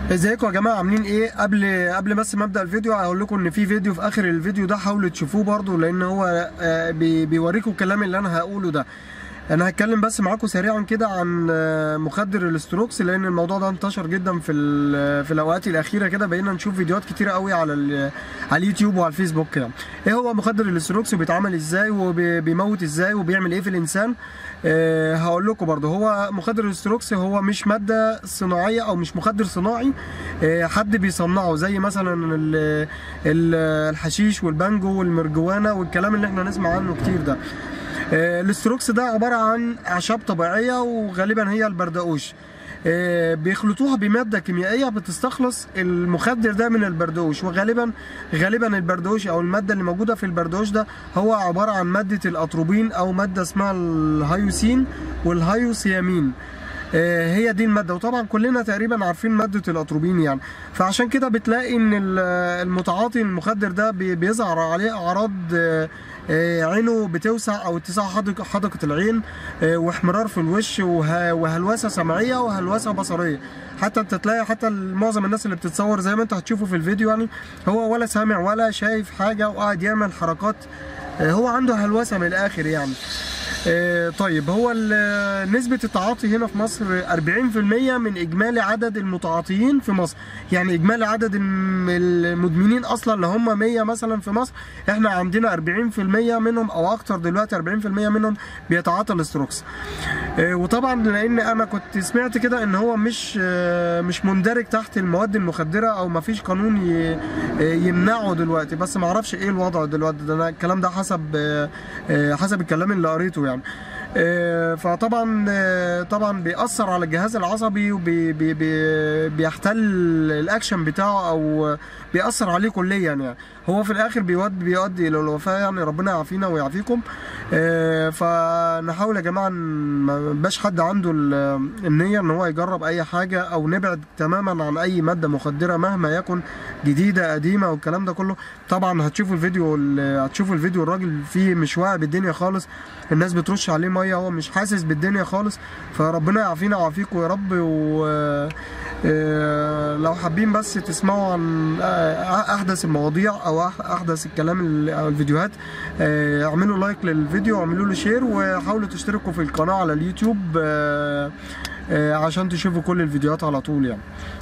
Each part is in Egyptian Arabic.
ازيكم يا جماعه عاملين ايه قبل قبل بس ما ابدا الفيديو هقول لكم ان في فيديو في اخر الفيديو ده حاولوا تشوفوه برضو لان هو آه، بي- بيوريكم الكلام اللي انا هقوله ده انا هتكلم بس معاكم سريعا كده عن آه، مخدر الاستروكس لان الموضوع ده انتشر جدا في ال- في الاوقات الاخيره كده بقينا نشوف فيديوهات كتيره قوي على ال- على اليوتيوب وعلى الفيسبوك كده ايه هو مخدر الاستروكس وبيتعمل ازاي وبيموت ازاي وبيعمل ايه في الانسان آه، هقول لكم برضه هو مخدر الاستروكس هو مش ماده صناعيه او مش مخدر صناعي آه، حد بيصنعه زي مثلا ال- ال- الحشيش والبانجو والمرجوانه والكلام اللي احنا نسمع عنه كتير ده آه، الاستروكس ده عباره عن اعشاب طبيعيه وغالبا هي البردقوش آه، بيخلطوها بماده كيميائيه بتستخلص المخدر ده من البردقوش وغالبا غالبا البردقوش او الماده اللي موجوده في البردقوش ده هو عباره عن ماده الاتروبين او ماده اسمها الهيوسين والهيوسيامين آه، هي دي الماده وطبعا كلنا تقريبا عارفين ماده الاتروبين يعني فعشان كده بتلاقي ان ال- المتعاطي المخدر ده بي- بيظهر عليه اعراض آه، آه، عينه بتوسع او اتساع حدق- حدقه العين آه، واحمرار في الوش وه- وهلوسه سمعيه وهلوسه بصريه حتى انت تلاقي حتى معظم الناس اللي بتتصور زي ما انت هتشوفوا في الفيديو يعني هو ولا سامع ولا شايف حاجه وقاعد يعمل حركات آه، هو عنده هلوسه من الاخر يعني آه، طيب هو ال- نسبة التعاطي هنا في مصر 40% من إجمالي عدد المتعاطيين في مصر يعني إجمالي عدد الم- المدمنين أصلا اللي هم 100 مثلا في مصر إحنا عندنا 40% منهم أو أكتر دلوقتي 40% منهم بيتعاطى الاستروكس آه، وطبعا لأن أنا كنت سمعت كده إن هو مش آه، مش مندرج تحت المواد المخدرة أو ما فيش قانون ي- آه، يمنعه دلوقتي بس ما اعرفش ايه الوضع دلوقتي ده أنا الكلام ده حسب آه، آه، حسب الكلام اللي قريته يعني آه، فطبعا آه، طبعا بيأثر على الجهاز العصبي وبيحتل الاكشن بتاعه او بيأثر عليه كليا يعني هو في الاخر بيودي بيؤدي الى الوفاه يعني ربنا يعافينا ويعافيكم آه، فنحاول يا جماعه إن ما يبقاش حد عنده ال- النيه ان هو يجرب اي حاجه او نبعد تماما عن اي ماده مخدره مهما يكن جديده قديمه والكلام ده كله طبعا هتشوفوا الفيديو ال- هتشوفوا الفيديو الراجل فيه مش واعي بالدنيا خالص الناس بترش عليه ميه هو مش حاسس بالدنيا خالص فربنا يعافينا ويعافيكم يا رب و آه، لو حابين بس تسمعوا عن آه، احدث المواضيع او أح- احدث الكلام ال- او الفيديوهات آه، اعملوا لايك للفيديو واعملوا له شير وحاولوا تشتركوا في القناه على اليوتيوب آه، آه، عشان تشوفوا كل الفيديوهات على طول يعني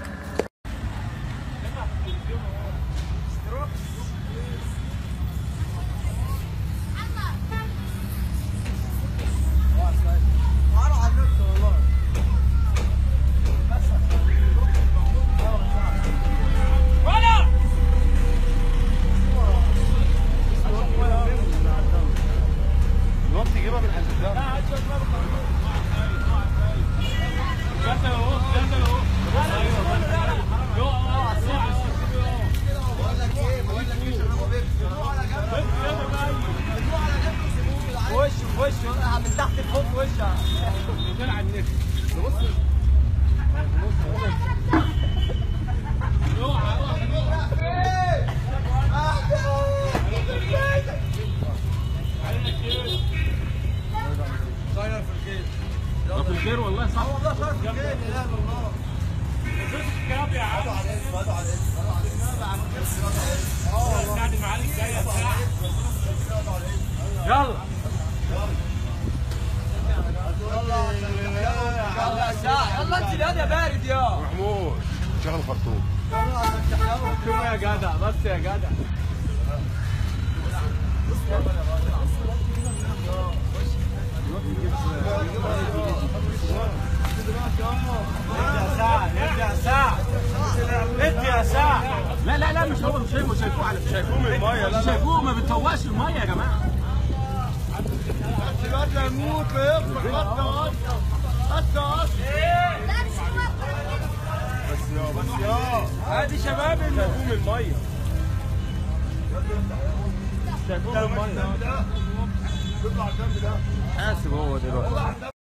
الوقت تجيبها من الحزام وش وش من تحت لفوق وش في الخير والله صح يلا يلا انت اليد يا بارد يا محمود شغل خرطوم يا جدع بس يا جدع ادي يا ساعة ادي يا ساعة لا لا لا مش هو مش شايفه شايفوه على شايفوه من المية لا لا شايفوه ما بتفوقش الميه يا جماعه الواد هيموت ويفرح حتى حتى بس يا بس يا ادي شباب شايفوه من المية شايفوه الميه ده بيطلع الجنب ده حاسب هو دلوقتي